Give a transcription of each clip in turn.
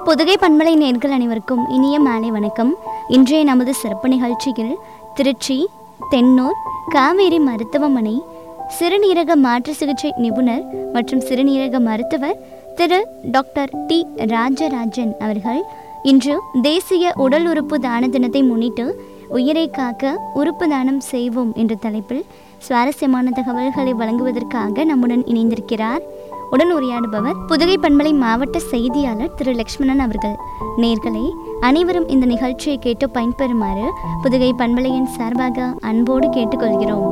புதுகை பண்பலை நேர்கள் அனைவருக்கும் இனிய மாலை வணக்கம் இன்றைய நமது சிறப்பு நிகழ்ச்சியில் திருச்சி தென்னூர் காவேரி மருத்துவமனை சிறுநீரக மாற்று சிகிச்சை நிபுணர் மற்றும் சிறுநீரக மருத்துவர் திரு டாக்டர் டி ராஜராஜன் அவர்கள் இன்று தேசிய உடல் உறுப்பு தான தினத்தை முன்னிட்டு உயிரை காக்க உறுப்பு தானம் செய்வோம் என்ற தலைப்பில் சுவாரஸ்யமான தகவல்களை வழங்குவதற்காக நம்முடன் இணைந்திருக்கிறார் உடன் உரையாடுபவர் புதுகை பண்பலை மாவட்ட செய்தியாளர் திரு லக்ஷ்மணன் அவர்கள் நேர்களே அனைவரும் இந்த நிகழ்ச்சியை கேட்டு பயன்பெறுமாறு புதுகை பண்பலையின் சார்பாக அன்போடு கேட்டுக்கொள்கிறோம்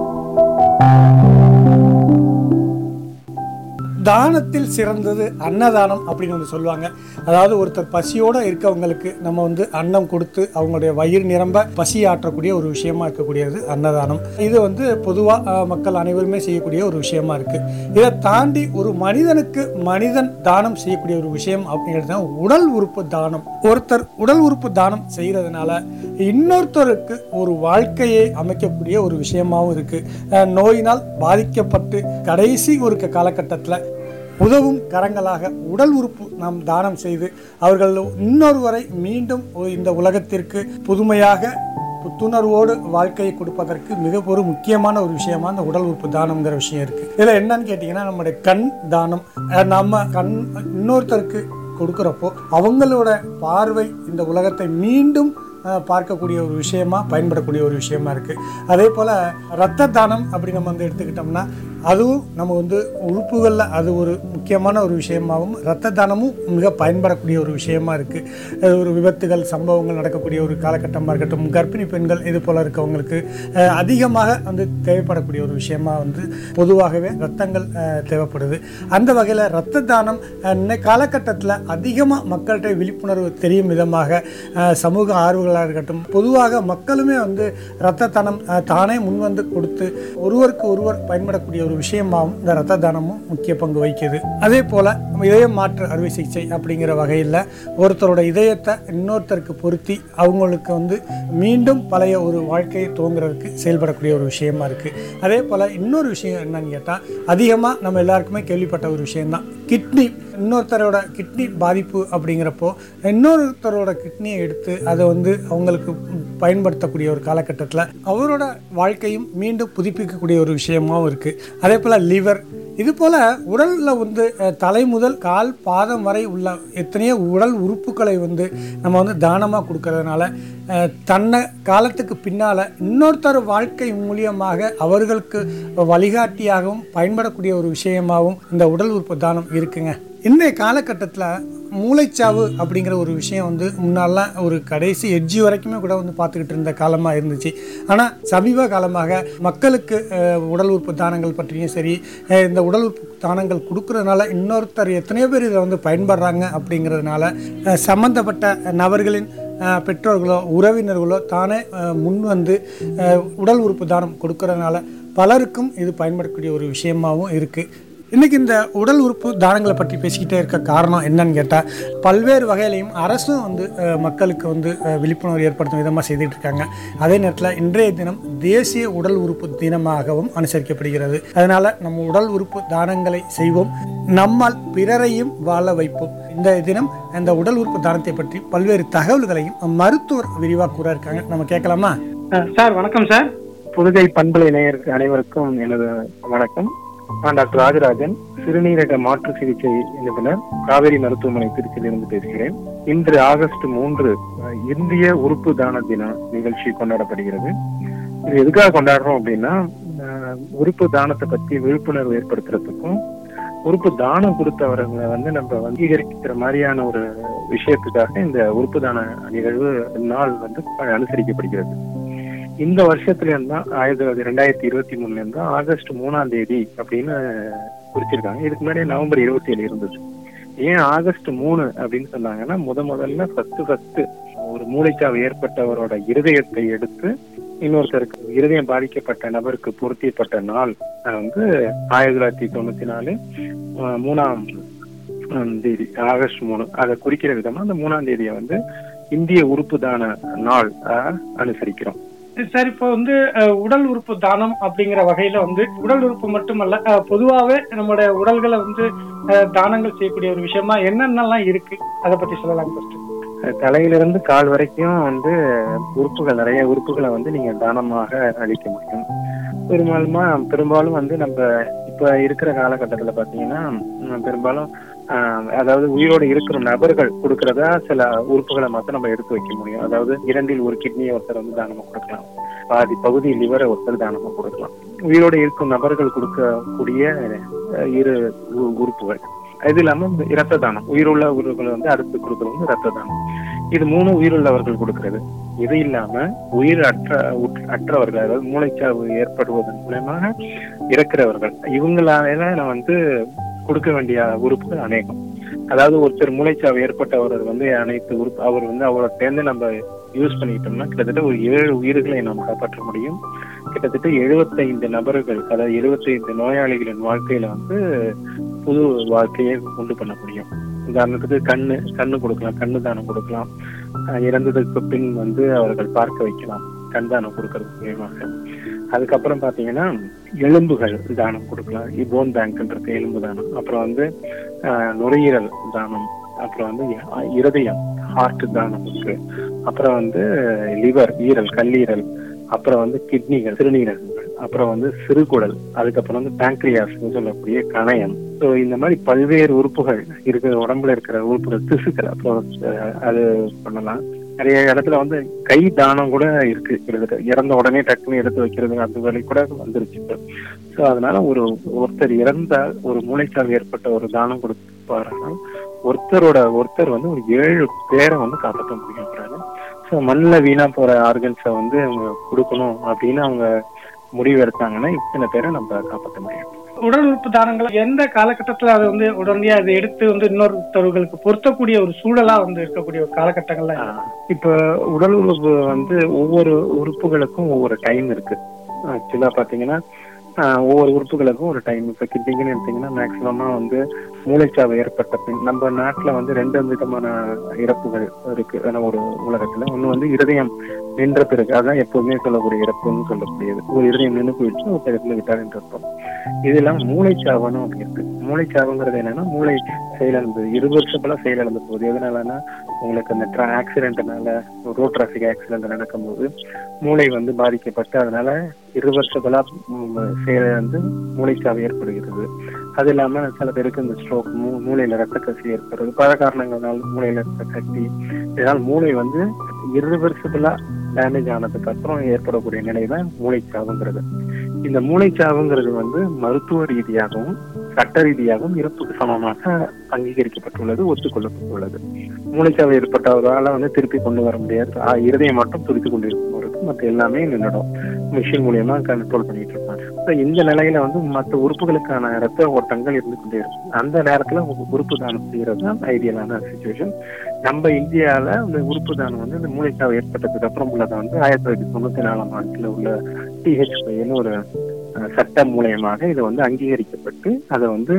தானத்தில் சிறந்தது அன்னதானம் அப்படின்னு வந்து சொல்லுவாங்க அதாவது ஒருத்தர் பசியோடு இருக்கவங்களுக்கு நம்ம வந்து அன்னம் கொடுத்து அவங்களுடைய வயிறு நிரம்ப பசி ஆற்றக்கூடிய ஒரு விஷயமா இருக்கக்கூடியது அன்னதானம் இது வந்து பொதுவாக மக்கள் அனைவருமே செய்யக்கூடிய ஒரு விஷயமா இருக்கு இதை தாண்டி ஒரு மனிதனுக்கு மனிதன் தானம் செய்யக்கூடிய ஒரு விஷயம் அப்படிங்கிறது தான் உடல் உறுப்பு தானம் ஒருத்தர் உடல் உறுப்பு தானம் செய்யறதுனால இன்னொருத்தருக்கு ஒரு வாழ்க்கையை அமைக்கக்கூடிய ஒரு விஷயமாவும் இருக்கு அஹ் நோயினால் பாதிக்கப்பட்டு கடைசி ஒரு காலகட்டத்தில் உதவும் கரங்களாக உடல் உறுப்பு நாம் தானம் செய்து அவர்கள் இன்னொருவரை மீண்டும் இந்த உலகத்திற்கு புதுமையாக புத்துணர்வோடு வாழ்க்கையை கொடுப்பதற்கு மிக ஒரு முக்கியமான ஒரு விஷயமா இந்த உடல் உறுப்பு தானம்ங்கிற விஷயம் இருக்கு இதுல என்னன்னு கேட்டீங்கன்னா நம்முடைய கண் தானம் அஹ் நம்ம கண் இன்னொருத்தருக்கு கொடுக்குறப்போ அவங்களோட பார்வை இந்த உலகத்தை மீண்டும் அஹ், பார்க்கக்கூடிய ஒரு விஷயமா பயன்படக்கூடிய ஒரு விஷயமா இருக்கு அதே போல இரத்த தானம் அப்படி நம்ம வந்து எடுத்துக்கிட்டோம்னா அதுவும் நம்ம வந்து உறுப்புகளில் அது ஒரு முக்கியமான ஒரு விஷயமாகவும் இரத்த தானமும் மிக பயன்படக்கூடிய ஒரு விஷயமா இருக்கு அது ஒரு விபத்துகள் சம்பவங்கள் நடக்கக்கூடிய ஒரு காலகட்டமாக இருக்கட்டும் கர்ப்பிணி பெண்கள் இது போல இருக்கவங்களுக்கு அஹ், அதிகமாக வந்து தேவைப்படக்கூடிய ஒரு விஷயமா வந்து பொதுவாகவே ரத்தங்கள் அஹ், தேவைப்படுது அந்த வகையில் இரத்த தானம் அஹ், இன்னை காலகட்டத்தில் அதிகமாக மக்கள்கிட்ட விழிப்புணர்வு தெரியும் விதமாக அஹ், சமூக ஆர்வலர்களாக இருக்கட்டும் பொதுவாக மக்களுமே வந்து இரத்த தானம் அஹ், தானே முன்வந்து கொடுத்து ஒருவருக்கு ஒருவர் பயன்படக்கூடிய ஒரு விஷயமாகவும் இந்த இரத்த தானமும் முக்கிய பங்கு வகிக்குது அதே போல் இதய மாற்று அறுவை சிகிச்சை அப்படிங்கிற வகையில் ஒருத்தரோட இதயத்தை இன்னொருத்தருக்கு பொருத்தி அவங்களுக்கு வந்து மீண்டும் பழைய ஒரு வாழ்க்கையை துவங்குறதுக்கு செயல்படக்கூடிய ஒரு விஷயமா இருக்கு அதே போல் இன்னொரு விஷயம் என்னன்னு கேட்டால் அதிகமாக நம்ம எல்லாருக்குமே கேள்விப்பட்ட ஒரு விஷயம்தான் கிட்னி இன்னொருத்தரோட கிட்னி பாதிப்பு அப்படிங்கிறப்போ இன்னொருத்தரோட கிட்னியை எடுத்து அதை வந்து அவங்களுக்கு பயன்படுத்தக்கூடிய ஒரு காலகட்டத்தில் அவரோட வாழ்க்கையும் மீண்டும் புதுப்பிக்கக்கூடிய ஒரு விஷயமாவும் இருக்குது அதே போல் லிவர் இது போல் உடலில் வந்து அஹ், தலை முதல் கால் பாதம் வரை உள்ள எத்தனையோ உடல் உறுப்புகளை வந்து நம்ம வந்து தானமாக கொடுக்கறதுனால அஹ், தன்னை காலத்துக்கு பின்னால் இன்னொருத்தர் வாழ்க்கை மூலியமாக அவர்களுக்கு வழிகாட்டியாகவும் பயன்படக்கூடிய ஒரு விஷயமாகவும் இந்த உடல் உறுப்பு தானம் இருக்குங்க இன்றைய காலகட்டத்தில் மூளைச்சாவு அப்படிங்கிற ஒரு விஷயம் வந்து முன்னாலாம் ஒரு கடைசி எட்ஜி வரைக்குமே கூட வந்து பார்த்துக்கிட்டு இருந்த காலமாக இருந்துச்சு ஆனால் சமீப காலமாக மக்களுக்கு அஹ், உடல் உறுப்பு தானங்கள் பற்றியும் சரி அஹ், இந்த உடல் உறுப்பு தானங்கள் கொடுக்கறதுனால இன்னொருத்தர் எத்தனையோ பேர் இதை வந்து பயன்படுறாங்க அப்படிங்கிறதுனால அஹ், சம்பந்தப்பட்ட நபர்களின் அஹ், பெற்றோர்களோ உறவினர்களோ தானே அஹ், முன் வந்து அஹ், உடல் உறுப்பு தானம் கொடுக்கறதுனால பலருக்கும் இது பயன்படக்கூடிய ஒரு விஷயமாகவும் இருக்குது இன்னைக்கு இந்த உடல் உறுப்பு தானங்களை பற்றி பேசிக்கிட்டே இருக்க காரணம் என்னன்னு கேட்டால் பல்வேறு வகையிலையும் அரசும் வந்து அஹ், மக்களுக்கு வந்து அஹ், விழிப்புணர்வு ஏற்படுத்தும் விதமாக செய்துட்டு இருக்காங்க அதே நேரத்தில் இன்றைய தினம் தேசிய உடல் உறுப்பு தினமாகவும் அனுசரிக்கப்படுகிறது அதனால நம்ம உடல் உறுப்பு தானங்களை செய்வோம் நம்மால் பிறரையும் வாழ வைப்போம் இந்த தினம் இந்த உடல் உறுப்பு தானத்தை பற்றி பல்வேறு தகவல்களையும் மருத்துவர் விரிவாக கூற இருக்காங்க நம்ம கேட்கலாமா அஹ் சார் வணக்கம் சார் புதுகை பண்பலை நேயர்கள் அனைவருக்கும் எனது வணக்கம் நான் டாக்டர் ராஜராஜன் சிறுநீரக மாற்று சிகிச்சை நிபுணர் காவேரி மருத்துவமனை திருச்சியிலிருந்து பேசுகிறேன் இன்று ஆகஸ்ட் மூன்று அஹ், இந்திய உறுப்பு தான தின நிகழ்ச்சி கொண்டாடப்படுகிறது இது எதுக்காக கொண்டாடுறோம் அப்படின்னா அஹ், உறுப்பு தானத்தை பத்தி விழிப்புணர்வு ஏற்படுத்துறதுக்கும் உறுப்பு தானம் கொடுத்தவர்களை வந்து நம்ம அங்கீகரிக்கிற மாதிரியான ஒரு விஷயத்துக்காக இந்த உறுப்பு தான நிகழ்வு நாள் வந்து அனுசரிக்கப்படுகிறது இந்த வருஷத்துல இருந்தா ஆயிரத்தி ரெண்டாயிரத்தி இருபத்தி மூணுல இருந்தா ஆகஸ்ட் மூணாம் தேதி அப்படின்னு குறிச்சிருக்காங்க இதுக்கு முன்னாடி நவம்பர் இருபத்தி ஏழு இருந்தது ஏன் ஆகஸ்ட் மூணு அப்படின்னு சொன்னாங்கன்னா முத முதல்ல ஃபர்ஸ்ட் ஃபர்ஸ்ட் ஒரு மூளைச்சாவு ஏற்பட்டவரோட இருதயத்தை எடுத்து இன்னொருத்தருக்கு இருதயம் பாதிக்கப்பட்ட நபருக்கு பொருத்தியப்பட்ட நாள் அஹ், வந்து ஆயிரத்தி தொள்ளாயிரத்தி தொண்ணூத்தி நாலு அஹ், மூணாம் ஹம், தேதி ஆகஸ்ட் மூணு அதை குறிக்கிற விதமா அந்த மூணாம் தேதியை வந்து இந்திய உறுப்பு தான நாள் அஹ், அனுசரிக்கிறோம் சார் இப்போ வந்து அஹ், உடல் உறுப்பு தானம் அப்படிங்கிற வகையில வந்து உடல் உறுப்பு மட்டுமல்ல அஹ், பொதுவாவே நம்மளுடைய உடல்களை வந்து அஹ், தானங்கள் செய்யக்கூடிய ஒரு விஷயமா என்னென்னலாம் இருக்கு அதை பத்தி சொல்லலாம் ஃபர்ஸ்ட் தலையிலிருந்து கால் வரைக்கும் வந்து உறுப்புகள் நிறைய உறுப்புகளை வந்து நீங்க தானமாக அளிக்க முடியும் பெரும்பாலுமா பெரும்பாலும் வந்து நம்ம இப்ப இருக்கிற காலகட்டத்துல பாத்தீங்கன்னா ம், பெரும்பாலும் ஆஹ், அதாவது உயிரோடு இருக்கிற நபர்கள் கொடுக்கறதா சில உறுப்புகளை மட்டும் நம்ம எடுத்து வைக்க முடியும் அதாவது இரண்டில் ஒரு கிட்னியை ஒருத்தர் வந்து தானமா கொடுக்கலாம் பாதி பகுதி லிவரை ஒருத்தர் தானமா கொடுக்கலாம் உயிரோடு இருக்கும் நபர்கள் கொடுக்கக்கூடிய அஹ், இரு உ- உறுப்புகள் இது இல்லாம இந்த இரத்த தானம் உயிருள்ள உறுப்புகளை வந்து அடுத்து கொடுக்கறது வந்து இரத்த தானம் இது மூணு உயிருள்ளவர்கள் கொடுக்கிறது இது இல்லாம உயிர் அற்ற உட்- அற்றவர்கள் அதாவது மூளைச்சாவு ஏற்படுவதன் மூலமாக இறக்கிறவர்கள் இவங்களால நான் வந்து கொடுக்க வேண்டிய உறுப்புகள் அநேகம் அதாவது ஒருத்தர் மூளைச்சாவு ஏற்பட்டவர் வந்து அனைத்து உறுப்பு அவர் வந்து அவரோட சேர்ந்து நம்ம யூஸ் பண்ணிக்கிட்டோம்னா கிட்டத்தட்ட ஒரு ஏழு உயிர்களை நாம் காப்பாற்ற முடியும் கிட்டத்தட்ட எழுபத்தைந்து நபர்கள் அதாவது எழுபத்தைந்து நோயாளிகளின் வாழ்க்கையில வந்து புது வாழ்க்கையை உண்டு பண்ண முடியும் உதாரணத்துக்கு கண்ணு கண்ணு கொடுக்கலாம் கண்ணு தானம் கொடுக்கலாம் அஹ் இறந்ததுக்கு பின் வந்து அவர்கள் பார்க்க வைக்கலாம் கண் தானம் கொடுக்கறது மூலியமாக அதுக்கப்புறம் பாத்தீங்கன்னா எலும்புகள் தானம் கொடுக்கலாம் போன் பேங்க்ன்றது எலும்பு தானம் அப்புறம் வந்து அஹ், நுரையீரல் தானம் அப்புறம் வந்து இ- இருதயம் ஹார்ட் தானம் இருக்கு அப்புறம் வந்து லிவர் ஈரல் கல்லீரல் அப்புறம் வந்து கிட்னிகள் சிறுநீரகங்கள் அப்புறம் வந்து சிறுகுடல் அதுக்கப்புறம் வந்து பேங்க்ரியாஸ் சொல்லக்கூடிய கணையம் ஸோ இந்த மாதிரி பல்வேறு உறுப்புகள் இருக்கிற உடம்புல இருக்கிற உறுப்புகள் திசுக்கள் அப்புறம் அஹ், அது பண்ணலாம் நிறைய இடத்துல வந்து கை தானம் கூட இருக்கு கிட்டத்தட்ட இறந்த உடனே டக்குன்னு எடுத்து வைக்கிறது அந்த வேலை கூட வந்துருச்சு இப்போ ஸோ அதனால ஒரு ஒருத்தர் இறந்தால் ஒரு மூளைச்சாவு ஏற்பட்ட ஒரு தானம் கொடுப்பாருன்னா ஒருத்தரோட ஒருத்தர் வந்து ஒரு ஏழு பேரை வந்து காப்பாற்ற முடியும் ஸோ மண்ணில் வீணா போற ஆர்கன்ஸை வந்து அவங்க கொடுக்கணும் அப்படின்னு அவங்க முடிவு எடுத்தாங்கன்னா இத்தனை பேரை நம்ம காப்பாற்ற முடியும் உடல் உறுப்பு தானங்கள் எந்த காலகட்டத்துல அதை வந்து உடனடியா அதை எடுத்து வந்து இன்னொருத்தவர்களுக்கு பொருத்தக்கூடிய ஒரு சூழலா வந்து இருக்கக்கூடிய ஒரு காலகட்டங்கள்ல ஆஹ் இப்ப உடல் உறுப்பு வந்து ஒவ்வொரு உறுப்புகளுக்கும் ஒவ்வொரு டைம் இருக்கு ஆக்சுவலா பாத்தீங்கன்னா ஆஹ் ஒவ்வொரு உறுப்புகளுக்கும் ஒரு டைம் இப்ப கிட்னிக்குன்னு எடுத்தீங்கன்னா மேக்சிமமா வந்து மூளைச்சாவு ஏற்பட்ட பின் நம்ம நாட்டுல வந்து ரெண்டு விதமான இறப்புகள் இருக்கு ஆனா ஒரு உலகத்துல ஒண்ணு வந்து இருதயம் நின்ற பிறகு அதான் எப்போதுமே சொல்லக்கூடிய இறப்புன்னு சொல்லக்கூடியது ஒரு இருதயம் நின்று போயிடுச்சு ஒரு இடத்துல விட்டார் என்று அர்த்தம் இதெல்லாம் மூளைச்சாவுன்னு ஒன்று இருக்கு மூளைச்சாவுங்கிறது என்னன்னா மூளை செயலிழந்து இரு வருஷப்பெல்லாம் செயலிழந்து போகுது எதனாலன்னா உங்களுக்கு அந்த ஆக்சிடென்ட்னால ரோட் டிராஃபிக் ஆக்சிடென்ட் நடக்கும்போது மூளை வந்து பாதிக்கப்பட்டு அதனால இரு வருஷங்களா செயலிழந்து மூளைச்சாவு ஏற்படுகிறது அது இல்லாம சில பேருக்கு இந்த ஸ்ட்ரோக் மூளையில ரத்த கசி ஏற்படுறது பல காரணங்களால் மூளையில ரத்த கட்டி இதனால் மூளை வந்து இரு வருஷங்களா டேமேஜ் ஆனதுக்கு அப்புறம் ஏற்படக்கூடிய நிலை தான் மூளைச்சாவுங்கிறது இந்த மூளைச்சாவுங்கிறது வந்து மருத்துவ ரீதியாகவும் சட்ட ரீதியாகவும் இறப்புக்கு சமமாக அங்கீகரிக்கப்பட்டுள்ளது ஒத்துக்கொள்ளப்பட்டுள்ளது மூளைச்சாவு ஏற்பட்டவரால வந்து திருப்பி கொண்டு வர முடியாது ஆ, இருதயம் மட்டும் துடித்து கொண்டிருக்கும் பொழுது மற்ற எல்லாமே நின்றுடும் மிஷின் மூலியமா கண்ட்ரோல் பண்ணிட்டு இருப்பாங்க So, இந்த நிலையில வந்து மற்ற உறுப்புகளுக்கான ரத்த ஓட்டங்கள் இருந்து கொண்டே இருக்கும் அந்த நேரத்துல உ- உறுப்பு தானம் செய்யறது தான் ஐடியலான சுச்சுவேஷன் நம்ம இந்தியால இந்த உறுப்பு தானம் வந்து இந்த மூளைச்சாவு ஏற்பட்டதுக்கு அப்புறம் உள்ளதை வந்து ஆயிரத்தி தொள்ளாயிரத்தி தொண்ணூத்தி நாலாம் ஆண்டுல உள்ள டிஹெச்ஐன்னு ஒரு அஹ், சட்டம் மூலியமாக இது வந்து அங்கீகரிக்கப்பட்டு அதை வந்து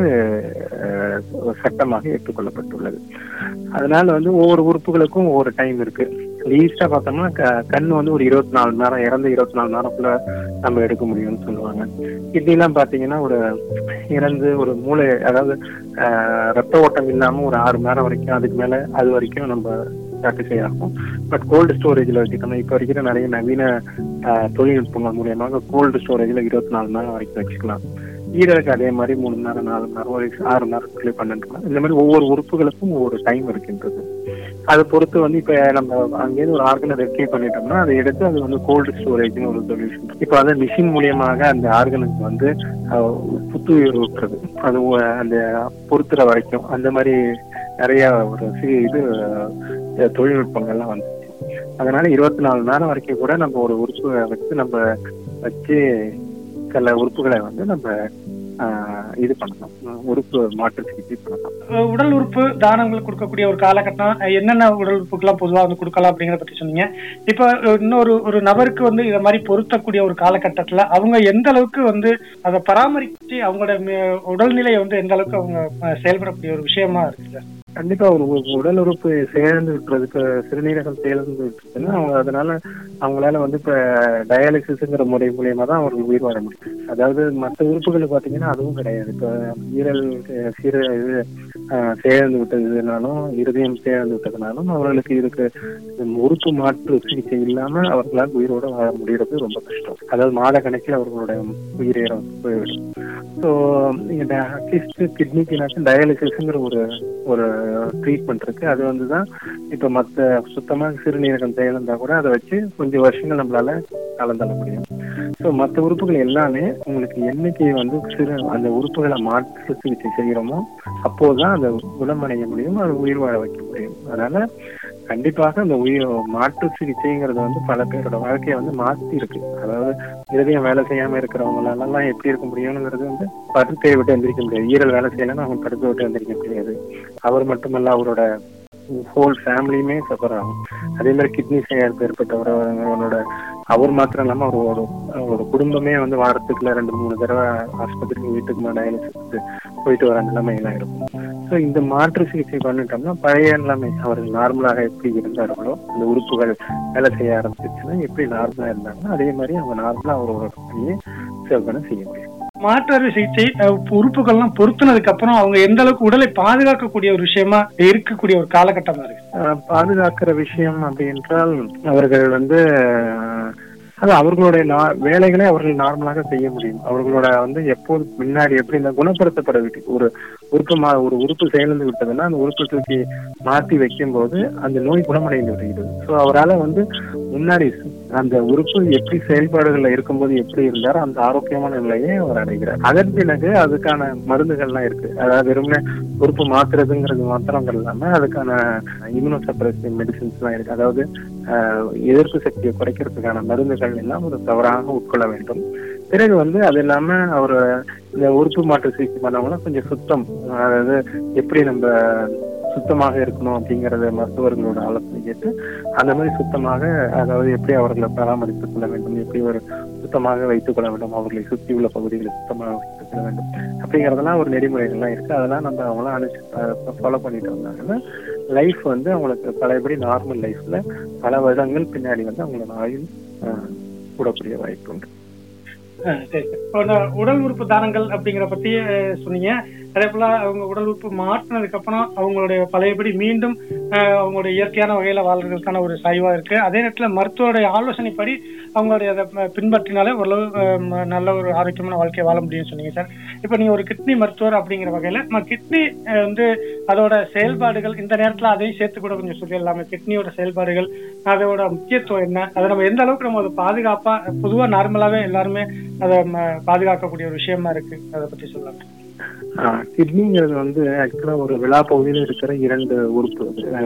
அஹ், சட்டமாக ஏற்றுக்கொள்ளப்பட்டுள்ளது அதனால வந்து ஒவ்வொரு உறுப்புகளுக்கும் ஒவ்வொரு டைம் இருக்கு லீஸ்டா பார்த்தோம்னா க- கண் வந்து ஒரு இருபத்தி நாலு மணி நேரம் இறந்து இருபத்தி நாலு நேரத்துல நம்ம எடுக்க முடியும்னு சொல்லுவாங்க கிட்னிலாம் பாத்தீங்கன்னா ஒரு இறந்து ஒரு மூளை அதாவது ஆஹ், ரத்த ஓட்டம் இல்லாம ஒரு ஆறு மணி நேரம் வரைக்கும் அதுக்கு மேல அது வரைக்கும் நம்ம சாட்டிஸ்ஃபை ஆகும் பட் கோல்டு ஸ்டோரேஜ்ல வச்சுக்கணும் இப்ப இருக்கிற நிறைய நவீன ஆஹ், தொழில்நுட்பங்கள் மூலியமாக கோல்டு ஸ்டோரேஜ்ல இருபத்தி நாலு மணி நேரம் வரைக்கும் வச்சுக்கலாம் ஈரலுக்கு அதே மாதிரி மூணு மணி நேரம் நாலு மணி நேரம் ஒரு ஆறு மணி நேரத்துக்குள்ளே பன்னெண்டு மணி நேரம் இந்த மாதிரி ஒவ்வொரு உறுப்புகளுக்கும் ஒவ்வொரு டைம் இருக்கின்றது அதை பொறுத்து வந்து இப்ப நம்ம அங்கேயிருந்து ஒரு ஆர்கனை ரெட்ரீவ் பண்ணிட்டோம்னா அதை எடுத்து அது வந்து கோல்டு ஸ்டோரேஜ்னு ஒரு சொல்யூஷன் இப்போ வந்து மிஷின் மூலியமாக அந்த ஆர்கனுக்கு வந்து அஹ், புத்துயிர் ஊட்டுறது அது ஒ- அந்த பொறுத்துற வரைக்கும் அந்த மாதிரி நிறைய ஒரு சி- இது அஹ், தொழில்நுட்பங்கள்லாம் வந்துச்சு அதனால இருபத்தி நாலு மணி நேரம் வரைக்கும் கூட நம்ம ஒரு உறுப்பு வச்சு நம்ம வச்சு சில உறுப்புகளை வந்து நம்ம ஆஹ், இது பண்ணலாம் உறுப்பு மாற்று சிகிச்சை பண்ணலாம் அஹ் உடல் உறுப்பு தானங்கள் கொடுக்கக்கூடிய ஒரு காலகட்டம் அஹ் என்னென்ன உடல் உறுப்புக்கெல்லாம் பொதுவா வந்து கொடுக்கலாம் அப்படிங்கறத பத்தி சொன்னீங்க இப்போ அஹ் இன்னொரு ஒரு நபருக்கு வந்து இத மாதிரி பொருத்தக்கூடிய ஒரு காலகட்டத்துல அவங்க எந்த அளவுக்கு வந்து அதை பராமரிச்சு அவங்களோட ம- உடல்நிலையை வந்து எந்த அளவுக்கு அவங்க அஹ், செயல்படக்கூடிய ஒரு விஷயமா இருக்கு சார் கண்டிப்பா ஒரு உ- உடல் உறுப்பு சேர்ந்து விட்டுறதுக்கு சிறுநீரகம் சேர்ந்து விட்டுருச்சுன்னா அவங்க அதனால அவங்களால வந்து இப்ப டயாலிசிஸ்ங்கிற முறை மூலியமா தான் அவர்கள் உயிர் வாழ முடியும் அதாவது மற்ற உறுப்புகள் பாத்தீங்கன்னா அதுவும் கிடையாது இப்ப ஈரல் அஹ், சீர இது அஹ், சேர்ந்து விட்டதுனாலும் இருதயம் சேர்ந்து விட்டதுனாலும் அவர்களுக்கு இதுக்கு உறுப்பு மாற்று சிகிச்சை இல்லாம அவர்களால் உயிரோட வாழ முடியறது ரொம்ப கஷ்டம் அதாவது மாத கணக்கில் அவர்களோட உயிரேறம் போய்விடும் ஸோ அட்லீஸ்ட் கிட்னிக்கு டயாலிசிஸ்ங்கிற ஒரு ஒரு ட்ரீட்மெண்ட் இருக்கு அது வந்து தான் இப்போ மற்ற சுத்தமாக சிறுநீரகம் செயலிருந்தா கூட அதை வச்சு கொஞ்சம் வருஷங்கள் நம்மளால கலந்தள்ள முடியும் ஸோ மற்ற உறுப்புகள் எல்லாமே உங்களுக்கு என்னைக்கு வந்து சிறு அந்த உறுப்புகளை மாற்று சிகிச்சை செய்கிறோமோ அப்போதுதான் அந்த குணமடைய முடியும் அது உயிர் வாழ வைக்க முடியும் அதனால கண்டிப்பாக அந்த உயிர் மாற்று சிகிச்சைங்கிறது வந்து பல பேரோட வாழ்க்கையை வந்து மாத்தி இருக்கு அதாவது இருதயம் வேலை செய்யாம இருக்கிறவங்களால எப்படி இருக்க முடியுங்கிறது வந்து படுக்கையை விட்டு எந்திரிக்க முடியாது ஈரல் வேலை செய்யலைன்னா அவங்க படுக்கை விட்டு எந்திரிக்க முடியாது அவர் மட்டுமல்ல அவரோட ஹோல் ஃபேமிலியுமே சஃபர் ஆகும் அதே மாதிரி கிட்னி செயல் ஏற்பட்டவர் அவரோட அவர் மாத்திரம் இல்லாம அவரோட அவரோட குடும்பமே வந்து வாரத்துக்குள்ள ரெண்டு மூணு தடவை ஆஸ்பத்திரிக்கு வீட்டுக்கு டயாலிசிஸ்க்கு போயிட்டு வர நிலைமையெல்லாம் இருக்கும் ஸோ இந்த மாற்று சிகிச்சை பண்ணிட்டோம்னா பழைய நிலைமை அவர்கள் நார்மலாக எப்படி இருந்தார்களோ அந்த உறுப்புகள் வேலை செய்ய ஆரம்பிச்சிச்சுன்னா எப்படி நார்மலா இருந்தாங்களோ அதே மாதிரி அவங்க நார்மலா அவரோட பணியை சிறப்பான செய்ய முடியும் மாற்று அறுவை சிகிச்சை அஹ், பொறுப்புகள்லாம் பொருத்தினதுக்கு அப்புறம் அவங்க எந்த அளவுக்கு உடலை பாதுகாக்கக்கூடிய ஒரு விஷயமா இருக்கக்கூடிய ஒரு காலகட்டமா இருக்கு ஆஹ் பாதுகாக்கிற விஷயம் அப்படி என்றால் அவர்கள் வந்து ஆஹ், அது அவர்களுடைய நா- வேலைகளை அவர்கள் நார்மலாக செய்ய முடியும் அவர்களோட வந்து எப்போது முன்னாடி எப்படி இந்த குணப்படுத்தப்பட விட்டு ஒரு உறுப்பு மா ஒரு உறுப்பு செயலிழந்து விட்டதுன்னா அந்த உறுப்பு தூக்கி மாற்றி வைக்கும் போது அந்த நோய் குணமடைந்து விடுகிறது ஸோ அவரால் வந்து முன்னாடி அந்த உறுப்பு எப்படி செயல்பாடுகள்ல இருக்கும்போது எப்படி இருந்தாரோ அந்த ஆரோக்கியமான நிலையை அவர் அடைகிறார் அதன் பிறகு அதுக்கான மருந்துகள்லாம் இருக்கு அதாவது வெறுமனே உறுப்பு மாத்துறதுங்கிறது மாத்திரங்கள் இல்லாம அதுக்கான இம்யூனோசப்ரசிவ் மெடிசின்ஸ் எல்லாம் இருக்கு அதாவது ஆஹ், எதிர்ப்பு சக்தியை குறைக்கிறதுக்கான மருந்துகள் எல்லாம் ஒரு தவறாக உட்கொள்ள வேண்டும் பிறகு வந்து அது இல்லாம அவர் இந்த உறுப்பு மாற்று சிகிச்சை பண்ணவங்களும் கொஞ்சம் சுத்தம் அதாவது எப்படி நம்ம சுத்தமாக இருக்கணும் அப்படிங்கறத மருத்துவர்களோட ஆலோசனை கேட்டு அந்த மாதிரி சுத்தமாக அதாவது எப்படி அவர்களை பராமரித்துக் கொள்ள வேண்டும் எப்படி ஒரு சுத்தமாக வைத்துக் கொள்ள வேண்டும் அவர்களை சுற்றி உள்ள பகுதிகளை சுத்தமாக வைத்துக் கொள்ள வேண்டும் அப்படிங்கறதெல்லாம் ஒரு நெறிமுறைகள்லாம் இருக்கு அதெல்லாம் நம்ம அவங்களாம் அனுப்பிச்சு ஃபாலோ பண்ணிட்டு வந்தாங்கன்னா லைஃப் வந்து அவங்களுக்கு பழையபடி நார்மல் லைஃப்ல பல வருடங்கள் பின்னாடி வந்து அவங்களோட ஆயுள் ஆஹ், கூடக்கூடிய வாய்ப்பு உண்டு அஹ், சரி சரி. இப்போ இந்த உடல் உறுப்பு தானங்கள் அப்படிங்கிற பத்தி அஹ், சொன்னீங்க அதே போல அவங்க உடல் உறுப்பு மாற்றினதுக்கு அப்புறம் அவங்களுடைய பழையபடி மீண்டும் அஹ், அவங்களுடைய இயற்கையான வகையில வாழ்றதுக்கான ஒரு சாய்வா இருக்கு அதே நேரத்துல மருத்துவருடைய ஆலோசனைப்படி அவங்களுடைய அதை ப- பின்பற்றினாலே ஓரளவு அஹ், ம- நல்ல ஒரு ஆரோக்கியமான வாழ்க்கையை வாழ முடியும்னு சொன்னீங்க சார் இப்போ நீங்க ஒரு கிட்னி மருத்துவர் அப்படிங்கிற வகையில நம்ம கிட்னி வந்து அதோட செயல்பாடுகள் இந்த நேரத்துல அதையும் சேர்த்து கூட கொஞ்சம் சொல்லிடலாமே கிட்னியோட செயல்பாடுகள் அதோட முக்கியத்துவம் என்ன அதை நம்ம எந்த அளவுக்கு நம்ம அதை பாதுகாப்பா பொதுவா நார்மலாவே எல்லாருமே அதை ம- பாதுகாக்கக்கூடிய ஒரு விஷயமா இருக்கு அதை பத்தி சொல்லலாம் கிட்னிங்கிறது வந்து ஆக்சுவலா ஒரு விழா பகுதியில இருக்கிற இரண்டு உறுப்பு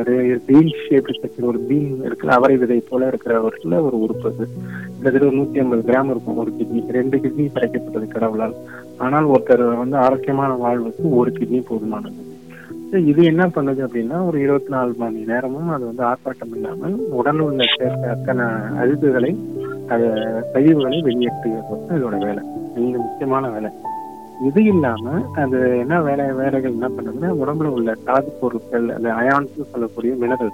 பீன் ஷேப் இருக்கிற ஒரு பீன் இருக்குல்ல அவரை விதை போல இருக்கிற ஒரு ஒரு உறுப்பு அது கிட்டத்தட்ட ஒரு நூத்தி ஐம்பது கிராம் இருக்கும் ஒரு கிட்னி ரெண்டு கிட்னி படைக்கப்பட்டது கடவுளால் ஆனால் ஒருத்தர் வந்து ஆரோக்கியமான வாழ்வுக்கு ஒரு கிட்னி போதுமானது So இது என்ன பண்ணுது அப்படின்னா ஒரு இருபத்தி நாலு மணி நேரமும் அது வந்து ஆர்ப்பாட்டம் இல்லாமல் உடல் உள்ள சேர்க்க அத்தனை அழுகுகளை அது கழிவுகளை வெளியேற்றுகிறது வந்து இதோட வேலை மிக முக்கியமான வேலை இது இல்லாம அது என்ன வேலை வேலைகள் என்ன பண்ணுதுன்னா உடம்புல உள்ள தாது பொருட்கள் அந்த அயான்ஸ் சொல்லக்கூடிய mineral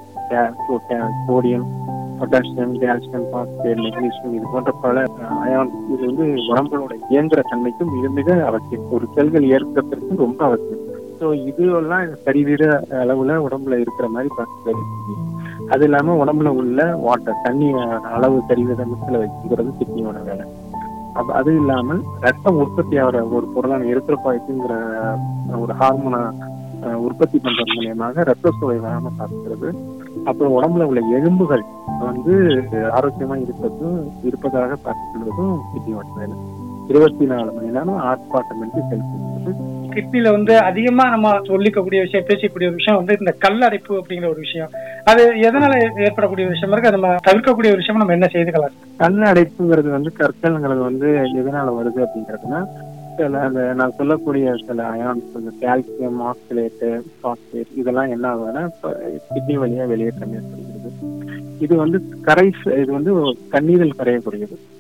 sodium potassium calcium phosphate magnesium இது போன்ற பல அயான் இது வந்து உடம்புகளோட இயந்திர தன்மைக்கு மிக மிக அவசியம் ஒரு செல்கள் ஏற்பதற்கு ரொம்ப அவசியம் ஸோ இதுவெல்லாம் சரிவீர அளவுல உடம்புல இருக்கிற மாதிரி பார்த்து அது இல்லாம உடம்புல உள்ள வாட்டர் தண்ணி அளவு சரிவிதத்துல வச்சுக்கிறது கிட்னியோட வேலை அப்ப அது இல்லாமல் ரத்தம் உற்பத்தி ஆகிற ஒரு பொருளான எரித்திரப்பாய்க்குங்கிற ஒரு ஹார்மோனை உற்பத்தி பண்றது மூலியமாக ரத்த சுவை வராம பார்க்கிறது அப்புறம் உடம்புல உள்ள எலும்புகள் வந்து ஆரோக்கியமா இருப்பதும் இருப்பதாக பார்த்துக்கிறதும் கிட்னியோட வேலை இருபத்தி நாலு மணி நேரம் ஆர்ப்பாட்டம் என்று செலுத்துகிறது கிட்னில வந்து அதிகமா நம்ம சொல்லிக்கக்கூடிய விஷயம் பேசக்கூடிய ஒரு விஷயம் வந்து இந்த கல்லடைப்பு அப்படிங்கிற ஒரு விஷயம் அது எதனால ஏற்படக்கூடிய ஒரு விஷயம் இருக்கு அதை நம்ம தவிர்க்கக்கூடிய ஒரு விஷயம் நம்ம என்ன செய்துக்கலாம் கண் அடைப்புங்கிறது வந்து கற்கள்ங்கிறது வந்து எதனால வருது அப்படிங்கிறதுனா சில அந்த நான் சொல்லக்கூடிய சில அயான்ஸ் இந்த கால்சியம் ஆக்சிலேட்டு பாஸ்பேட் இதெல்லாம் என்ன ஆகுதுன்னா கிட்னி வழியா வெளியேற்றம் ஏற்படுகிறது இது வந்து கரை இது வந்து கண்ணீரில் கரையக்கூடியது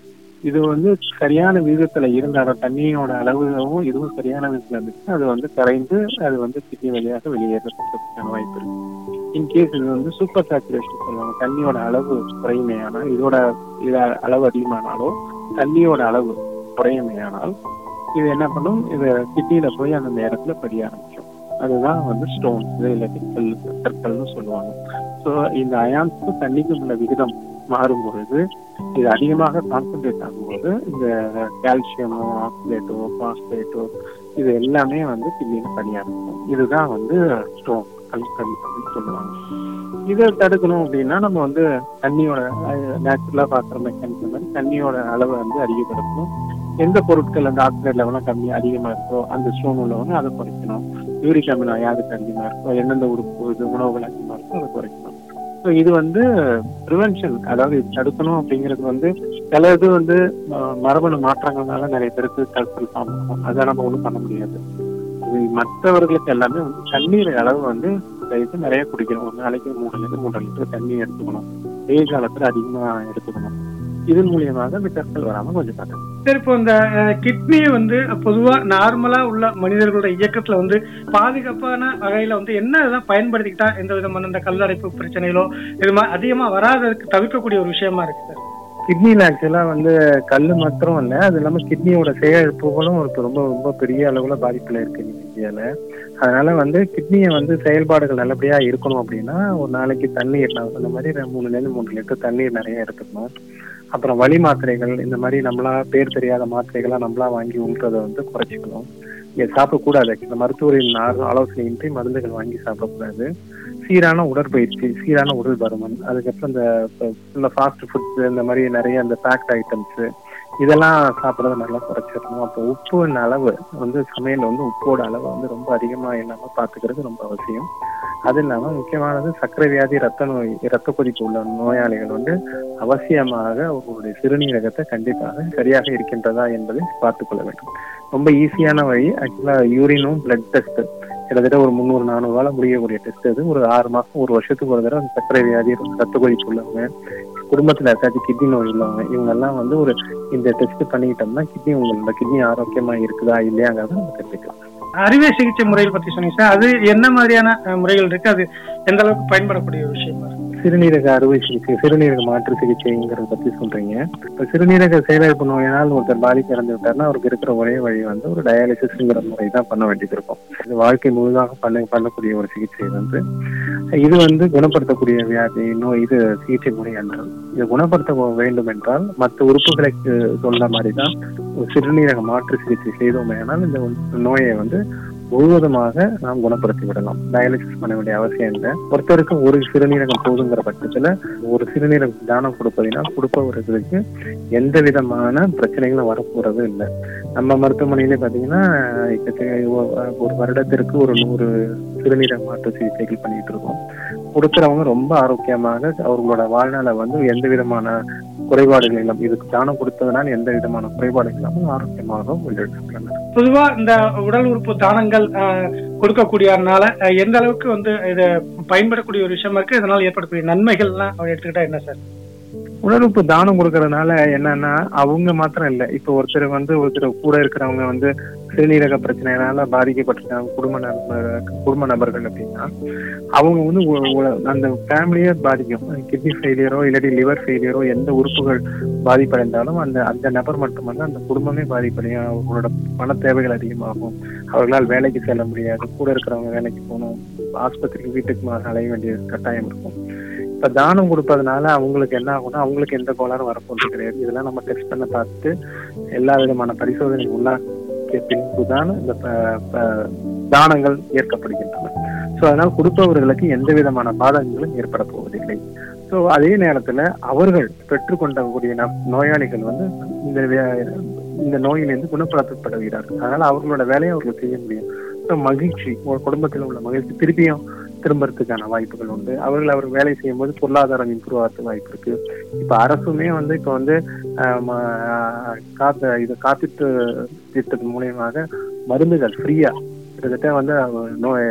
இது வந்து சரியான விகிதத்துல இருந்தாலும் தண்ணியோட அளவும் இதுவும் சரியான விகிதத்துல இருந்துச்சு அது வந்து கரைந்து அது வந்து கிட்னி வழியாக வெளியேறதுக்கான வாய்ப்பு இருக்கு இன்கேஸ் இது வந்து சூப்பர் சேச்சுரேஷன் சொல்லுவாங்க தண்ணியோட அளவு குறையுமேயானால் இதோட இது அளவு அதிகமானாலோ தண்ணியோட அளவு குறையுமேயானால் இது என்ன பண்ணும் இது கிட்னியில போய் அந்த நேரத்துல படிய ஆரம்பிக்கும் அதுதான் வந்து ஸ்டோன் இது இல்லாட்டி கல் கற்கள்னு சொல்லுவாங்க ஸோ இந்த அயான்ஸுக்கும் தண்ணிக்கும் உள்ள விகிதம் மாறும் பொழுது இது அதிகமாக கான்சென்ட்ரேட் ஆகும்போது இந்த கால்சியமோ ஆக்சிலேட்டோ பாஸ்பேட்டோ இது எல்லாமே வந்து கிட்னியில படிய ஆரம்பிக்கும் இதுதான் வந்து ஸ்டோன் கல்கல் அப்படின்னு சொல்லுவாங்க இதை தடுக்கணும் அப்படின்னா நம்ம வந்து தண்ணியோட நேச்சுரலா பாக்குற மெக்கானிசம் மாதிரி தண்ணியோட அளவை வந்து அதிகப்படுத்தணும் எந்த பொருட்கள் அந்த ஆக்சிஜன் லெவலாம் கம்மி அதிகமா இருக்கோ அந்த ஸ்டோன் உள்ளவங்க அதை குறைக்கணும் யூரிக் அமிலம் யாருக்கு அதிகமா இருக்கோ எந்தெந்த உறுப்பு இது உணவுகள் அதிகமா இருக்கோ அதை குறைக்கணும் ஸோ இது வந்து ப்ரிவென்ஷன் அதாவது இது தடுக்கணும் அப்படிங்கிறது வந்து சில இது வந்து ம- மரபணு மாற்றங்கள்னால நிறைய பேருக்கு கல்சல் ஃபார்ம் ஆகும் அதை நம்ம ஒன்றும் பண்ண முடியாது இது மற்றவர்களுக்கு எல்லாமே வந்து தண்ணீர் அளவு வந்து தயவுசெய்து நிறைய குடிக்கணும் ஒரு நாளைக்கு மூணு லிட்டர் மூன்றரை லிட்டர் தண்ணி எடுத்துக்கணும் வெயில் காலத்துல அதிகமா எடுத்துக்கணும் இதன் மூலியமாக இந்த கற்கள் வராம கொஞ்சம் பார்க்கணும் சரி இப்போ இந்த கிட்னி வந்து பொதுவா நார்மலா உள்ள மனிதர்களோட இயக்கத்துல வந்து பாதுகாப்பான வகையில வந்து என்ன இதெல்லாம் பயன்படுத்திக்கிட்டா எந்த விதமான இந்த கல்லடைப்பு பிரச்சனைகளோ இது மாதிரி அதிகமா வராததுக்கு தவிர்க்கக்கூடிய ஒரு விஷயமா இருக்கு சார் கிட்னில ஆக்சுவலா வந்து கல் மாத்திரம் இல்ல அது இல்லாம கிட்னியோட செயலிழப்புகளும் ஒரு ரொம்ப ரொம்ப பெரிய அளவுல பாதிப்புல இருக்கு இந்தியால அதனால வந்து கிட்னியை வந்து செயல்பாடுகள் நல்லபடியா இருக்கணும் அப்படின்னா ஒரு நாளைக்கு தண்ணீர் நான் சொன்ன மாதிரி ரெ- மூணுல இருந்து மூணு லிட்டர் தண்ணீர் நிறைய எடுத்துக்கணும் அப்புறம் வலி மாத்திரைகள் இந்த மாதிரி நம்மளா பேர் தெரியாத மாத்திரைகளா நம்மளா வாங்கி உண்றதை வந்து குறைச்சிக்கணும் இங்க சாப்பிடக்கூடாது இந்த மருத்துவரின் ஆ- ஆலோசனையின்றி மருந்துகள் வாங்கி சாப்பிடக்கூடாது சீரான உடற்பயிற்சி சீரான உடல் பருமன் அதுக்கப்புறம் இந்த இந்த ஃபாஸ்ட் ஃபுட்ஸ் இந்த மாதிரி நிறைய இந்த பேக்ட் ஐட்டம்ஸ் இதெல்லாம் சாப்பிட்றத நல்லா குறைச்சிடணும் அப்போ உப்புவின் அளவு வந்து சமையல் வந்து உப்போட அளவு வந்து ரொம்ப அதிகமா இல்லாம பாத்துக்கிறது ரொம்ப அவசியம் அது இல்லாம முக்கியமானது சர்க்கரை வியாதி ரத்த நோய் ரத்த கொதிப்பு உள்ள நோயாளிகள் வந்து அவசியமாக அவர்களுடைய சிறுநீரகத்தை கண்டிப்பாக சரியாக இருக்கின்றதா என்பதை பார்த்துக் கொள்ள வேண்டும் ரொம்ப ஈஸியான வழி ஆக்சுவலா யூரினும் பிளட் டெஸ்ட் கிட்டத்தட்ட ஒரு முந்நூறு நானூறு ரூபாய் முடியக்கூடிய டெஸ்ட் அது ஒரு ஆறு மாசம் ஒரு வருஷத்துக்கு ஒரு தடவை அந்த சர்க்கரை வியாதி ரத்த கொதிப்பு உள்ளவங்க குடும்பத்துல யாருக்காச்சும் கிட்னி நோய் உள்ளவங்க இவங்க எல்லாம் வந்து ஒரு இந்த டெஸ்ட் பண்ணிக்கிட்டோம்னா கிட்னி உங்களோட கிட்னி ஆரோக்கியமா இருக்குதா இல்லையாங்கிறத நம்ம தெரிஞ்சுக்கலாம் அறுவை சிகிச்சை முறைகள் பத்தி சொன்னீங்க சார் அது என்ன மாதிரியான அஹ், முறைகள் இருக்கு அது எந்த அளவுக்கு பயன்படக்கூடிய ஒரு விஷயமா இருக்கு சிறுநீரக அறுவை சிகிச்சை சிறுநீரக மாற்று சிகிச்சைங்கிறத பத்தி சொல்றீங்க இப்ப சிறுநீரக செயலிழப்பு நோயினால் ஒருத்தர் பாதிப்பு இறந்து விட்டார்னா அவருக்கு இருக்கிற ஒரே வழி வந்து ஒரு டயாலிசிஸ்ங்கிற முறை தான் பண்ண வேண்டியது இருக்கும் இது வாழ்க்கை முழுதாக பண்ண பண்ணக்கூடிய ஒரு சிகிச்சை வந்து இது வந்து குணப்படுத்தக்கூடிய வியாதி நோய் இது சிகிச்சை முறை என்றால் இது குணப்படுத்த வேண்டும் என்றால் மற்ற உறுப்புகளுக்கு சொன்ன மாதிரி தான் ஒரு சிறுநீரக மாற்று சிகிச்சை செய்தோமேனால் இந்த நோயை வந்து முழுவதுமாக நாம் குணப்படுத்தி விடலாம் டயாலிசிஸ் பண்ண வேண்டிய அவசியம் இல்லை ஒருத்தருக்கு ஒரு சிறுநீரகம் போதுங்கிற பட்சத்துல ஒரு சிறுநீரகம் தானம் கொடுப்பதினால் கொடுப்பவர்களுக்கு எந்த விதமான பிரச்சனைகளும் வரப்போறது இல்லை நம்ம மருத்துவமனையிலே பாத்தீங்கன்னா இப்ப ஒரு வருடத்திற்கு ஒரு நூறு சிறுநீரக மாற்று சிகிச்சைகள் பண்ணிட்டு இருக்கோம் கொடுக்கிறவங்க ரொம்ப ஆரோக்கியமாக அவர்களோட வாழ்நாளை வந்து எந்த விதமான குறைபாடுகள் இல்லாம இதுக்கு தானம் கொடுத்ததுனால எந்த விதமான குறைபாடுகள் இல்லாமல் ஆரோக்கியமாக உள்ளிருக்கின்றனர் பொதுவா இந்த உடல் உறுப்பு தானங்கள் அஹ், கொடுக்கக்கூடியனால அஹ், எந்த அளவுக்கு வந்து இது பயன்படக்கூடிய ஒரு விஷயமா இருக்கு இதனால ஏற்படக்கூடிய நன்மைகள்லாம் எடுத்துக்கிட்டா என்ன சார் உடல் உறுப்பு தானம் கொடுக்கறதுனால என்னன்னா அவங்க மாத்திரம் இல்ல இப்ப ஒருத்தர் வந்து ஒருத்தர் கூட இருக்கிறவங்க வந்து சிறுநீரக பிரச்சனைனால பாதிக்கப்பட்டிருக்காங்க குடும்ப நபர் குடும்ப நபர்கள் அப்படின்னா அவங்க வந்து ஒ- ஒ- அந்த ஃபேமிலியே பாதிக்கும் கிட்னி ஃபெயிலியரோ இல்லாட்டி லிவர் ஃபெயிலியரோ எந்த உறுப்புகள் பாதிப்படைந்தாலும் அந்த அந்த நபர் மட்டுமல்ல அந்த குடும்பமே பாதிப்படையும் அவங்களோட பண தேவைகள் அதிகமாகும் அவர்களால் வேலைக்கு செல்ல முடியாது கூட இருக்கிறவங்க வேலைக்கு போகணும் ஆஸ்பத்திரிக்கு வீட்டுக்கு மா- அலைய வேண்டிய கட்டாயம் இருக்கும் இப்ப தானம் கொடுப்பதனால அவங்களுக்கு என்ன ஆகும்னா அவங்களுக்கு எந்த கோளாறும் வரப்போறது கிடையாது இதெல்லாம் நம்ம டெஸ்ட் பண்ண பார்த்து எல்லா விதமான பரிசோதனை உள்ளாக்கிய பின்புதான் இந்த ப- ப- தானங்கள் ஏற்கப்படுகின்றன ஸோ அதனால் கொடுப்பவர்களுக்கு எந்த விதமான பாதகங்களும் ஏற்பட போவதில்லை ஸோ அதே நேரத்துல அவர்கள் பெற்றுக்கொண்டக்கூடிய ந- நோயாளிகள் வந்து இந்த வே- இந்த நோயிலிருந்து குணப்படுத்தப்படுகிறார்கள் அதனால அவர்களோட வேலையை அவர்கள் செய்ய முடியும் ஸோ மகிழ்ச்சி ஒரு குடும்பத்தில் உள்ள மகிழ்ச்சி திருப்பியும் திரும்புறதுக்கான வாய்ப்புகள் உண்டு அவர்கள் அவர் வேலை செய்யும் போது பொருளாதாரம் இம்ப்ரூவ் ஆகிறதுக்கு வாய்ப்பு இருக்கு இப்ப அரசுமே வந்து இப்ப வந்து ஆஹ், ம- காத்து இது காப்பீட்டு திட்டத்தின் மூலியமாக மருந்துகள் ஃப்ரீயா கிட்டத்தட்ட வந்து அவ- நோய்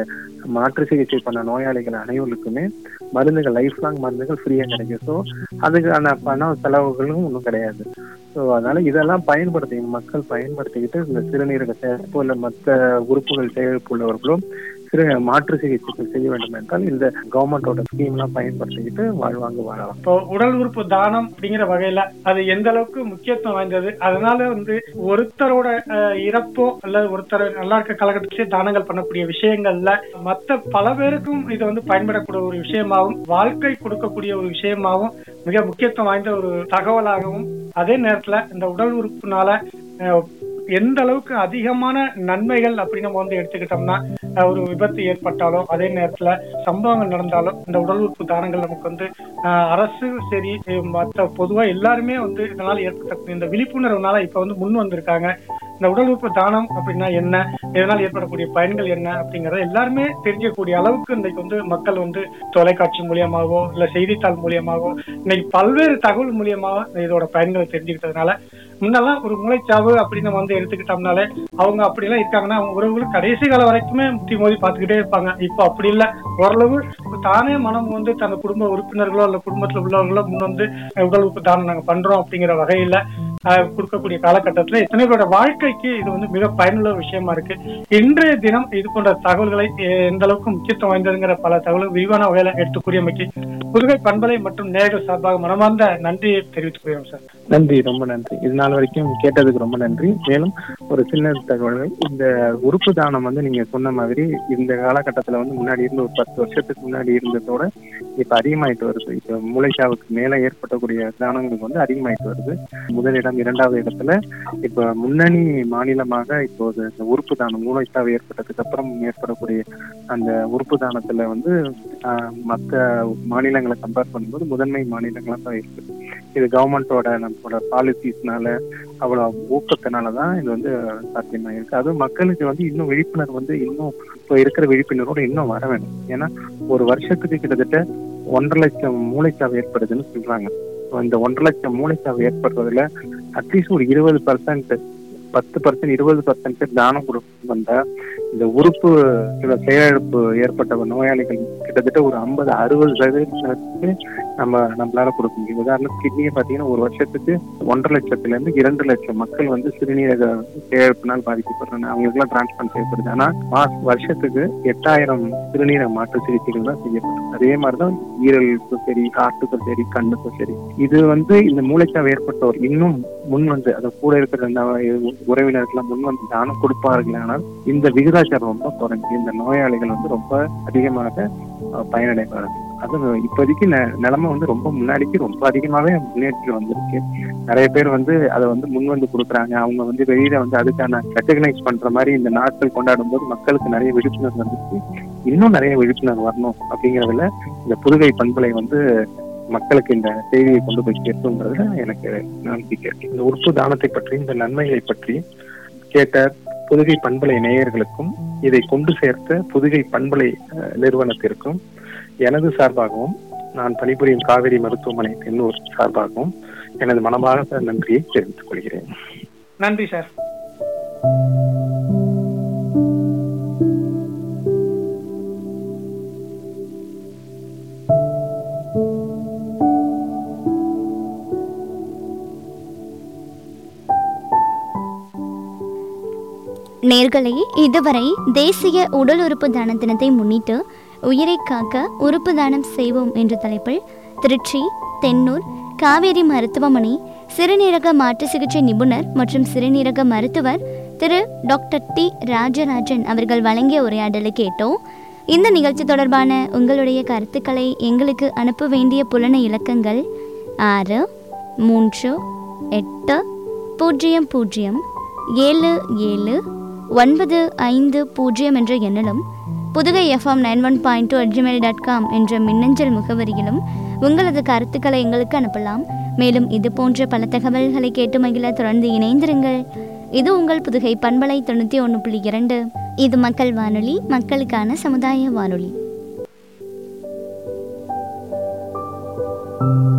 மாற்று சிகிச்சை பண்ண நோயாளிகள் அனைவருக்குமே மருந்துகள் லைஃப் லாங் மருந்துகள் ஃப்ரீயா கிடைக்கும் ஸோ அதுக்கான பண செலவுகளும் ஒன்றும் கிடையாது ஸோ அதனால இதெல்லாம் பயன்படுத்தி மக்கள் பயன்படுத்திக்கிட்டு இந்த சிறுநீரக செயற்கோ இல்லை மற்ற உறுப்புகள் செயற்கை உள்ளவர்களும் சிறு மாற்று சிகிச்சைகள் செய்ய வேண்டும் என்றால் இந்த கவர்மெண்டோட ஸ்கீம்லாம் பயன்படுத்திக்கிட்டு வாழ்வாங்க வாழலாம் இப்போ உடல் உறுப்பு தானம் அப்படிங்கிற வகையில அது எந்த அளவுக்கு முக்கியத்துவம் வாய்ந்தது அதனால வந்து ஒருத்தரோட அஹ், இறப்போ அல்லது ஒருத்தர் நல்லா இருக்க காலகட்டத்திலே தானங்கள் பண்ணக்கூடிய விஷயங்கள்ல மத்த பல பேருக்கும் இது வந்து பயன்படக்கூடிய ஒரு விஷயமாகவும் வாழ்க்கை கொடுக்கக்கூடிய ஒரு விஷயமாகவும் மிக முக்கியத்துவம் வாய்ந்த ஒரு தகவலாகவும் அதே நேரத்துல இந்த உடல் உறுப்புனால அஹ், எந்த அளவுக்கு அதிகமான நன்மைகள் அப்படின்னு நம்ம வந்து எடுத்துக்கிட்டோம்னா அஹ், ஒரு விபத்து ஏற்பட்டாலோ அதே நேரத்துல சம்பவங்கள் நடந்தாலும் இந்த உடல் உறுப்பு தானங்கள் நமக்கு வந்து ஆஹ் அரசு சரி அஹ் மத்த பொதுவா எல்லாருமே வந்து இதனால ஏற்படக்கூடிய இந்த விழிப்புணர்வுனால இப்ப வந்து முன் வந்திருக்காங்க இந்த உடல் உறுப்பு தானம் அப்படின்னா என்ன இதனால் ஏற்படக்கூடிய பயன்கள் என்ன அப்படிங்கறத எல்லாருமே தெரிஞ்சக்கூடிய அளவுக்கு இன்னைக்கு வந்து மக்கள் வந்து தொலைக்காட்சி மூலியமாகவோ இல்ல செய்தித்தாள் மூலியமாகவோ இன்னைக்கு பல்வேறு தகவல் மூலியமாக இதோட பயன்களை தெரிஞ்சுக்கிட்டதுனால முன்னெல்லாம் ஒரு மூளைச்சாவு அப்படின்னு நம்ம வந்து எடுத்துக்கிட்டோம்னாலே அவங்க அப்படிலாம் இருக்காங்கன்னா அவங்க உறவுகள் கடைசி காலம் வரைக்குமே முத்தி மோதி பார்த்துக்கிட்டே இருப்பாங்க இப்போ அப்படி இல்லை ஓரளவு தானே மனம் வந்து தன் குடும்ப உறுப்பினர்களோ இல்ல குடும்பத்துல உள்ளவர்களோ முன் வந்து அஹ், உடல் உறுப்பு தானம் நாங்க பண்றோம் அப்படிங்கிற வகையில அஹ், கொடுக்கக்கூடிய காலகட்டத்துல எத்தனை பேரோட வாழ்க்கைக்கு இது வந்து மிக பயனுள்ள விஷயமா இருக்கு இன்றைய தினம் இது போன்ற தகவல்களை அஹ், எந்த அளவுக்கு முக்கியத்துவம் வாய்ந்ததுங்கிற பல தகவல்கள் விரிவான வகையில எடுத்துக்கூடியமைக்கு புதுகை பண்பலை மற்றும் நேயர்கள் சார்பாக மனமார்ந்த நன்றியை தெரிவித்துக் கொள்கிறோம் சார் நன்றி ரொம்ப நன்றி இது நாள் வரைக்கும் கேட்டதுக்கு ரொம்ப நன்றி மேலும் ஒரு சின்ன தகவல்கள் இந்த உறுப்பு தானம் வந்து நீங்க சொன்ன மாதிரி இந்த காலகட்டத்துல வந்து முன்னாடி இருந்த ஒரு பத்து வருஷத்துக்கு முன்னாடி இருந்ததோட இப்ப அதிகமாயிட்டு வருது இப்ப மூளைச்சாவுக்கு மேல ஏற்படக்கூடிய தானங்கள் வந்து அதிகமாயிட்டு வருது முதலிடம் இரண்டாவது இடத்துல இப்ப முன்னணி மாநிலமாக இப்போது இந்த உறுப்பு தானம் மூளைச்சாவு ஏற்பட்டதுக்கு அப்புறம் ஏற்படக்கூடிய அந்த உறுப்பு தானத்துல வந்து ஆஹ், மத்த மாநிலங்களை கம்பேர் பண்ணும்போது முதன்மை மாநிலங்களா தான் இருக்கு இது கவர்மெண்டோட நம்மளோட பாலிசிஸ்னால அவ்வளவு ஊக்கத்தினால தான் இது வந்து சாத்தியமாயிருக்கு அதுவும் மக்களுக்கு வந்து இன்னும் விழிப்புணர்வு வந்து இன்னும் இப்போ இருக்கிற விழிப்புணர்வோட இன்னும் வர வேணும் ஏன்னா ஒரு வருஷத்துக்கு கிட்டத்தட்ட ஒன்றரை லட்சம் மூளைச்சாவு ஏற்படுதுன்னு சொல்றாங்க So இந்த ஒன்றரை லட்சம் மூளைச்சாவு ஏற்படுறதுல அட்லீஸ்ட் ஒரு இருபது பர்சன்ட் பத்து பர்சன்ட் இருபது பர்சன்ட் தானம் கொடுக்க வந்தா இந்த உறுப்பு சில செயலிழப்பு ஏற்பட்ட நோயாளிகள் கிட்டத்தட்ட ஒரு ஐம்பது அறுபது சதவீதத்துக்கு நம்ம நம்மளால கொடுக்க முடியும் உதாரணத்துக்கு கிட்னியை பார்த்தீங்கன்னா ஒரு வருஷத்துக்கு ஒன்றரை லட்சத்துல இருந்து இரண்டு லட்சம் மக்கள் வந்து சிறுநீரக செயலிழப்பினால் பாதிக்கப்படுறாங்க அவங்களுக்குலாம் டிரான்ஸ்பிளான்ட் செய்யப்படுது ஆனா மாச வருஷத்துக்கு எட்டாயிரம் சிறுநீரக மாற்று சிகிச்சைகள் தான் செய்யப்படும் அதே மாதிரிதான் ஈரலுக்கும் சரி காட்டுக்கும் சரி கண்ணுக்கும் சரி இது வந்து இந்த மூளைச்சாவு ஏற்பட்டோர் இன்னும் முன் வந்து அதை கூட இருக்கிற ந- உறவினர்கள்லாம் முன் வந்து தானம் கொடுப்பார்கள் ஆனால் இந்த விகிதாச்சாரம் ரொம்ப குறைஞ்சு இந்த நோயாளிகள் வந்து ரொம்ப அதிகமாக அஹ், பயனடைவார்கள் அது இப்போதைக்கு நெ- நிலைமை வந்து ரொம்ப முன்னாடிக்கு ரொம்ப அதிகமாவே முன்னேற்றி வந்திருக்கு நிறைய பேர் வந்து அதை வந்து முன் வந்து கொடுக்குறாங்க அவங்க வந்து வெளியில வந்து அதுக்கான ரெக்கக்னைஸ் பண்ற மாதிரி இந்த நாட்கள் கொண்டாடும் போது மக்களுக்கு நிறைய விழிப்புணர்வு வந்துச்சு இன்னும் நிறைய விழிப்புணர்வு வரணும் அப்படிங்கறதுல இந்த புதுகை பண்பலை வந்து மக்களுக்கு இந்த செய்தியை கொண்டு போய் சேர்த்துங்கிறதுல எனக்கு நம்பிக்கை இருக்கு இந்த உறுப்பு தானத்தை பற்றி இந்த நன்மைகளை பற்றி கேட்ட புதுகை பண்பலை நேயர்களுக்கும் இதை கொண்டு சேர்த்த புதுகை பண்பலை அஹ், நிறுவனத்திற்கும் எனது சார்பாகவும் நான் பணிபுரியும் காவிரி மருத்துவமனை தென்னூர் சார்பாகவும் எனது மனமார்ந்த நன்றியை தெரிவித்துக் கொள்கிறேன் நன்றி சார் நேர்களே இதுவரை தேசிய உடல் உறுப்பு தான தினத்தை முன்னிட்டு உயிரை காக்க உறுப்பு தானம் செய்வோம் என்ற தலைப்பில் திருச்சி தென்னூர் காவேரி மருத்துவமனை சிறுநீரக மாற்று சிகிச்சை நிபுணர் மற்றும் சிறுநீரக மருத்துவர் திரு டாக்டர் டி ராஜராஜன் அவர்கள் வழங்கிய உரையாடலை கேட்டோம் இந்த நிகழ்ச்சி தொடர்பான உங்களுடைய கருத்துக்களை எங்களுக்கு அனுப்ப வேண்டிய புலன இலக்கங்கள் ஆறு மூன்று எட்டு பூஜ்ஜியம் பூஜ்ஜியம் ஏழு ஏழு ஒன்பது ஐந்து பூஜ்ஜியம் என்ற எண்ணிலும் Pudugai FM nine one point two at gmail dot com என்ற மின்னஞ்சல் முகவரியிலும் உங்களது கருத்துக்களை எங்களுக்கு அனுப்பலாம் மேலும் இது போன்ற பல தகவல்களை கேட்டு மகிழ தொடர்ந்து இணைந்திருங்கள் இது உங்கள் புதுகை பண்பலை தொண்ணூற்றி ஒன்று புள்ளி இரண்டு இது மக்கள் வானொலி மக்களுக்கான சமுதாய வானொலி